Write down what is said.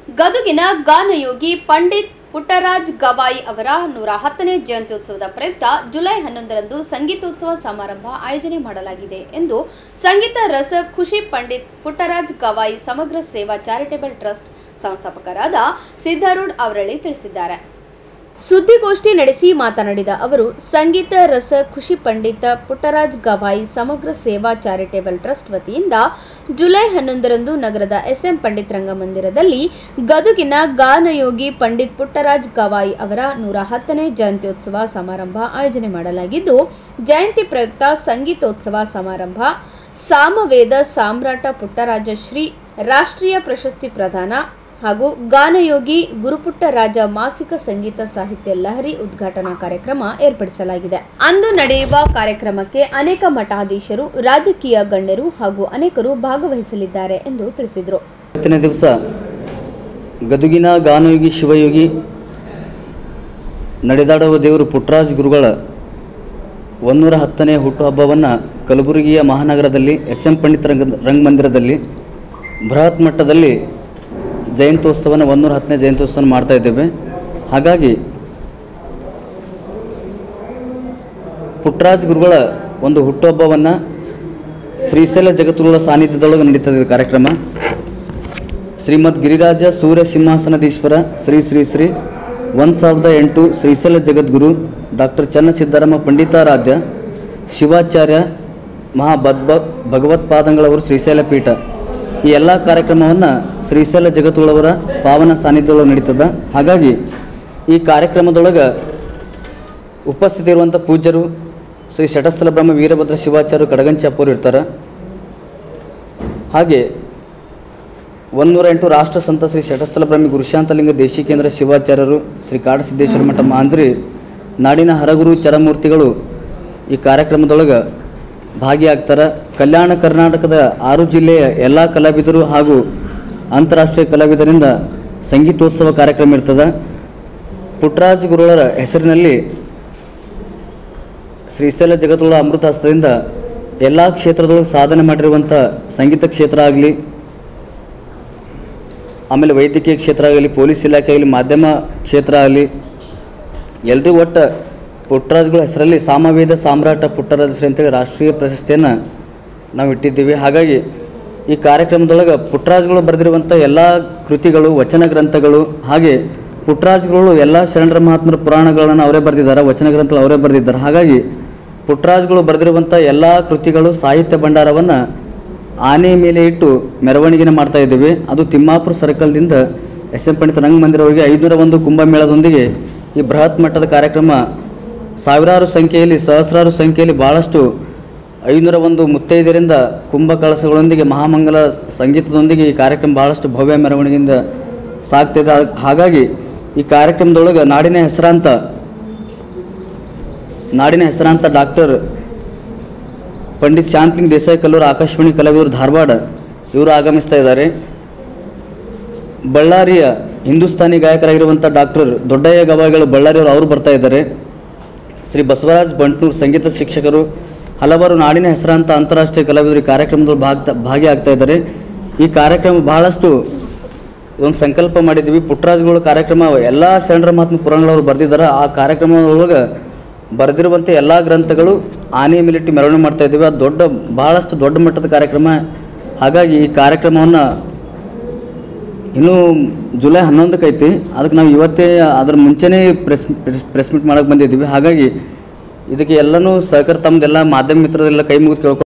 ಗದುಗಿನ ಗಾನಯೋಗಿ ಪಂಡಿತ್ ಪುಟ್ಟರಾಜ್ ಗವಾಯಿ ಅವರ ನೂರ ಹತ್ತನೇ ಜಯಂತ್ಯೋತ್ಸವದ ಪ್ರಯುಕ್ತ ಜುಲೈ ಹನ್ನೊಂದರಂದು ಸಂಗೀತೋತ್ಸವ ಸಮಾರಂಭ ಆಯೋಜನೆ ಮಾಡಲಾಗಿದೆ ಎಂದು ಸಂಗೀತ ರಸ ಖುಷಿ ಪಂಡಿತ್ ಪುಟ್ಟರಾಜ್ ಗವಾಯಿ ಸಮಗ್ರ ಸೇವಾ ಚಾರಿಟೇಬಲ್ ಟ್ರಸ್ಟ್ ಸಂಸ್ಥಾಪಕರಾದ ಸಿದ್ಧಾರೂಢ್ ಅವರಳ್ಳಿ ತಿಳಿಸಿದ್ದಾರೆ ಸುದ್ದಿಗೋಷ್ಠಿ ನಡೆಸಿ ಮಾತನಾಡಿದ ಅವರು ಸಂಗೀತ ರಸ ಖುಷಿ ಪಂಡಿತ ಪುಟ್ಟರಾಜ್ ಗವಾಯಿ ಸಮಗ್ರ ಸೇವಾ ಚಾರಿಟೇಬಲ್ ಟ್ರಸ್ಟ್ ವತಿಯಿಂದ ಜುಲೈ ಹನ್ನೊಂದರಂದು ನಗರದ ಎಸ್ಎಂ ಪಂಡಿತ್ ರಂಗಮಂದಿರದಲ್ಲಿ ಗದುಗಿನ ಗಾನಯೋಗಿ ಪಂಡಿತ್ ಪುಟ್ಟರಾಜ್ ಗವಾಯಿ ಅವರ ನೂರ ಹತ್ತನೇ ಜಯಂತ್ಯೋತ್ಸವ ಸಮಾರಂಭ ಆಯೋಜನೆ ಮಾಡಲಾಗಿದ್ದು ಜಯಂತಿ ಪ್ರಯುಕ್ತ ಸಂಗೀತೋತ್ಸವ ಸಮಾರಂಭ ಸಾಮವೇದ ಸಾಮ್ರಾಟ ಪುಟ್ಟರಾಜ ಶ್ರೀ ರಾಷ್ಟ್ರೀಯ ಪ್ರಶಸ್ತಿ ಪ್ರದಾನ ಹಾಗೂ ಗಾನಯೋಗಿ ಗುರುಪುಟ್ಟರಾಜ ಮಾಸಿಕ ಸಂಗೀತ ಸಾಹಿತ್ಯ ಲಹರಿ ಉದ್ಘಾಟನಾ ಕಾರ್ಯಕ್ರಮ ಏರ್ಪಡಿಸಲಾಗಿದೆ ಅಂದು ನಡೆಯುವ ಕಾರ್ಯಕ್ರಮಕ್ಕೆ ಅನೇಕ ಮಠಾಧೀಶರು ರಾಜಕೀಯ ಗಣ್ಯರು ಹಾಗೂ ಅನೇಕರು ಭಾಗವಹಿಸಲಿದ್ದಾರೆ ಎಂದು ತಿಳಿಸಿದರು ಇವತ್ತಿನ ದಿವಸ ಗದುಗಿನ ಗಾನಯೋಗಿ ಶಿವಯೋಗಿ ನಡೆದಾಡುವ ದೇವರು ಪುಟ್ಟರಾಜ್ ಗುರುಗಳ ಒಂದೂರ ಹತ್ತನೇ ಹುಟ್ಟುಹಬ್ಬವನ್ನು ಕಲಬುರಗಿಯ ಮಹಾನಗರದಲ್ಲಿ ಎಸ್ ಎಂ ಪಂಡಿತ್ ರಂಗ ರಂಗಮಂದಿರದಲ್ಲಿ ಬೃಹತ್ ಮಟ್ಟದಲ್ಲಿ ಜಯಂತ್ಯೋತ್ಸವನ ಒಂದೂರ ಹತ್ತನೇ ಜಯಂತ್ಯೋತ್ಸವ ಮಾಡ್ತಾ ಇದ್ದೇವೆ ಹಾಗಾಗಿ ಪುಟ್ಟರಾಜ್ ಗುರುಗಳ ಒಂದು ಹುಟ್ಟುಹಬ್ಬವನ್ನು ಶ್ರೀಶೈಲ ಜಗತ್ತುಗಳ ಸಾನ್ನಿಧ್ಯದೊಳಗೆ ನಡೀತದೆ ಇದು ಕಾರ್ಯಕ್ರಮ ಶ್ರೀಮದ್ ಗಿರಿರಾಜ ಸೂರ್ಯ ಸಿಂಹಾಸನದೀಶ್ವರ ಶ್ರೀ ಶ್ರೀ ಶ್ರೀ ಒಂದು ಸಾವಿರದ ಎಂಟು ಶ್ರೀಶೈಲ ಜಗದ್ಗುರು ಡಾಕ್ಟರ್ ಚನ್ನಸಿದ್ದರಾಮ ಪಂಡಿತಾರಾಧ್ಯ ಶಿವಾಚಾರ್ಯ ಮಹಾಬದ್ಭ ಭಗವತ್ಪಾದಂಗಳವರು ಶ್ರೀಶೈಲ ಪೀಠ ಈ ಎಲ್ಲ ಕಾರ್ಯಕ್ರಮವನ್ನು ಶ್ರೀಶೈಲ ಜಗತ್ತುಗಳವರ ಪಾವನ ಸಾನ್ನಿಧ್ಯದೊಳಗೆ ನಡೀತದೆ ಹಾಗಾಗಿ ಈ ಕಾರ್ಯಕ್ರಮದೊಳಗೆ ಉಪಸ್ಥಿತಿ ಇರುವಂಥ ಪೂಜ್ಯರು ಶ್ರೀ ಷಟಸ್ಥಲ ಬ್ರಹ್ಮ ವೀರಭದ್ರ ಶಿವಾಚಾರ್ಯರು ಕಡಗಂಚಪ್ಪರು ಇರ್ತಾರೆ ಹಾಗೆ ಒಂದೂರ ಎಂಟು ರಾಷ್ಟ್ರ ಸಂತ ಶ್ರೀ ಷಟಸ್ಥಲ ಬ್ರಹ್ಮಿ ಗುರುಶಾಂತಲಿಂಗ ದೇಶಿಕೇಂದ್ರ ಶಿವಾಚಾರ್ಯರು ಶ್ರೀ ಕಾಡಸಿದ್ದೇಶ್ವರ ಮಠ ಮಾಂಜ್ರಿ ನಾಡಿನ ಹರಗುರು ಚರಮೂರ್ತಿಗಳು ಈ ಕಾರ್ಯಕ್ರಮದೊಳಗೆ ಭಾಗಿಯಾಗ್ತಾರೆ ಕಲ್ಯಾಣ ಕರ್ನಾಟಕದ ಆರು ಜಿಲ್ಲೆಯ ಎಲ್ಲ ಕಲಾವಿದರು ಹಾಗೂ ಅಂತಾರಾಷ್ಟ್ರೀಯ ಕಲಾವಿದರಿಂದ ಸಂಗೀತೋತ್ಸವ ಕಾರ್ಯಕ್ರಮ ಇರ್ತದೆ ಪುಟ್ಟರಾಜ ಗುರುಗಳ ಹೆಸರಿನಲ್ಲಿ ಶ್ರೀಶೈಲ ಜಗತ್ತುಗಳ ಅಮೃತ ಹಸ್ತದಿಂದ ಎಲ್ಲ ಕ್ಷೇತ್ರದೊಳಗೆ ಸಾಧನೆ ಮಾಡಿರುವಂಥ ಸಂಗೀತ ಕ್ಷೇತ್ರ ಆಗಲಿ ಆಮೇಲೆ ವೈದ್ಯಕೀಯ ಕ್ಷೇತ್ರ ಆಗಲಿ ಪೊಲೀಸ್ ಇಲಾಖೆ ಆಗಲಿ ಮಾಧ್ಯಮ ಕ್ಷೇತ್ರ ಆಗಲಿ ಎಲ್ಲರೂ ಒಟ್ಟು ಪುಟ್ಟರಾಜುಗಳ ಹೆಸರಲ್ಲಿ ಸಾಮವೇದ ಸಾಮ್ರಾಟ ಪುಟ್ಟರಾಜ ಶ್ರೀ ಅಂತೇಳಿ ರಾಷ್ಟ್ರೀಯ ಪ್ರಶಸ್ತಿಯನ್ನು ನಾವು ಇಟ್ಟಿದ್ದೀವಿ ಹಾಗಾಗಿ ಈ ಕಾರ್ಯಕ್ರಮದೊಳಗೆ ಪುಟ್ಟರಾಜುಗಳು ಬರೆದಿರುವಂಥ ಎಲ್ಲ ಕೃತಿಗಳು ವಚನ ಗ್ರಂಥಗಳು ಹಾಗೆ ಪುಟ್ಟರಾಜುಗಳು ಎಲ್ಲ ಶರಣರ ಮಹಾತ್ಮರ ಪುರಾಣಗಳನ್ನು ಅವರೇ ಬರೆದಿದ್ದಾರೆ ವಚನ ಗ್ರಂಥಗಳು ಅವರೇ ಬರೆದಿದ್ದಾರೆ ಹಾಗಾಗಿ ಪುಟ್ಟರಾಜುಗಳು ಬರೆದಿರುವಂಥ ಎಲ್ಲ ಕೃತಿಗಳು ಸಾಹಿತ್ಯ ಭಂಡಾರವನ್ನು ಆನೆ ಮೇಲೆ ಇಟ್ಟು ಮೆರವಣಿಗೆನ ಮಾಡ್ತಾ ಇದ್ದೀವಿ ಅದು ತಿಮ್ಮಾಪುರ ಸರ್ಕಲ್ದಿಂದ ಎಸ್ ಎಂ ಪಂಡಿತ ರಂಗಮಂದಿರವರೆಗೆ ಐದುನೂರ ಒಂದು ಕುಂಭಮೇಳದೊಂದಿಗೆ ಈ ಬೃಹತ್ ಮಟ್ಟದ ಕಾರ್ಯಕ್ರಮ ಸಾವಿರಾರು ಸಂಖ್ಯೆಯಲ್ಲಿ ಸಹಸ್ರಾರು ಸಂಖ್ಯೆಯಲ್ಲಿ ಭಾಳಷ್ಟು ಐನೂರ ಒಂದು ಮುತ್ತೈದರಿಂದ ಕುಂಭ ಕಳಸಗಳೊಂದಿಗೆ ಮಹಾಮಂಗಲ ಸಂಗೀತದೊಂದಿಗೆ ಈ ಕಾರ್ಯಕ್ರಮ ಭಾಳಷ್ಟು ಭವ್ಯ ಮೆರವಣಿಗೆಯಿಂದ ಸಾಗ್ತಿದೆ ಹಾಗಾಗಿ ಈ ಕಾರ್ಯಕ್ರಮದೊಳಗೆ ನಾಡಿನ ಹೆಸರಾಂತ ನಾಡಿನ ಹೆಸರಾಂತ ಡಾಕ್ಟರ್ ಪಂಡಿತ್ ಶಾಂತಲಿಂಗ್ ದೇಸಾಯಿ ಕಲ್ಲೂರು ಆಕಾಶವಾಣಿ ಕಲಾವಿದರು ಧಾರವಾಡ ಇವರು ಆಗಮಿಸ್ತಾ ಇದ್ದಾರೆ ಬಳ್ಳಾರಿಯ ಹಿಂದೂಸ್ತಾನಿ ಗಾಯಕರಾಗಿರುವಂಥ ಡಾಕ್ಟರ್ ದೊಡ್ಡಯ್ಯ ಗವಾಯಿಗಳು ಬಳ್ಳಾರಿಯವರು ಅವರು ಬರ್ತಾ ಇದ್ದಾರೆ ಶ್ರೀ ಬಸವರಾಜ್ ಬಂಟ್ನೂರ್ ಸಂಗೀತ ಶಿಕ್ಷಕರು ಹಲವಾರು ನಾಡಿನ ಹೆಸರಾಂತ ಅಂತಾರಾಷ್ಟ್ರೀಯ ಕಲಾವಿದರು ಈ ಕಾರ್ಯಕ್ರಮದಲ್ಲಿ ಭಾಗ ಭಾಗಿಯಾಗ್ತಾ ಇದ್ದಾರೆ ಈ ಕಾರ್ಯಕ್ರಮ ಬಹಳಷ್ಟು ಒಂದು ಸಂಕಲ್ಪ ಮಾಡಿದ್ವಿ ಪುಟ್ಟರಾಜುಗಳ ಕಾರ್ಯಕ್ರಮ ಎಲ್ಲ ಶರಣರ ಮಹಾತ್ಮ ಪುರಾಣಗಳವರು ಬರೆದಿದ್ದಾರೆ ಆ ಕಾರ್ಯಕ್ರಮದೊಳಗೆ ಬರೆದಿರುವಂಥ ಎಲ್ಲ ಗ್ರಂಥಗಳು ಆನೆ ಮೇಲಿಟ್ಟು ಮೆರವಣಿಗೆ ಮಾಡ್ತಾ ಇದ್ದೀವಿ ಅದು ದೊಡ್ಡ ಭಾಳಷ್ಟು ದೊಡ್ಡ ಮಟ್ಟದ ಕಾರ್ಯಕ್ರಮ ಹಾಗಾಗಿ ಈ ಕಾರ್ಯಕ್ರಮವನ್ನು ಇನ್ನೂ ಜುಲೈ ಹನ್ನೊಂದಕ್ಕೆ ಐತಿ ಅದಕ್ಕೆ ನಾವು ಇವತ್ತೇ ಅದ್ರ ಮುಂಚೆನೇ ಪ್ರೆಸ್ ಪ್ರೆಸ್ ಮೀಟ್ ಮಾಡಕ್ಕೆ ಬಂದಿದ್ದೀವಿ ಹಾಗಾಗಿ ಇದಕ್ಕೆ ಎಲ್ಲನೂ ಸಹಕಾರ ತಮ್ಮದೆಲ್ಲ ಮಾಧ್ಯಮ ಮಿತ್ರರೆಲ್ಲ ಕೈ ಮುಗಿದು ಕೇಳ್ಕೊ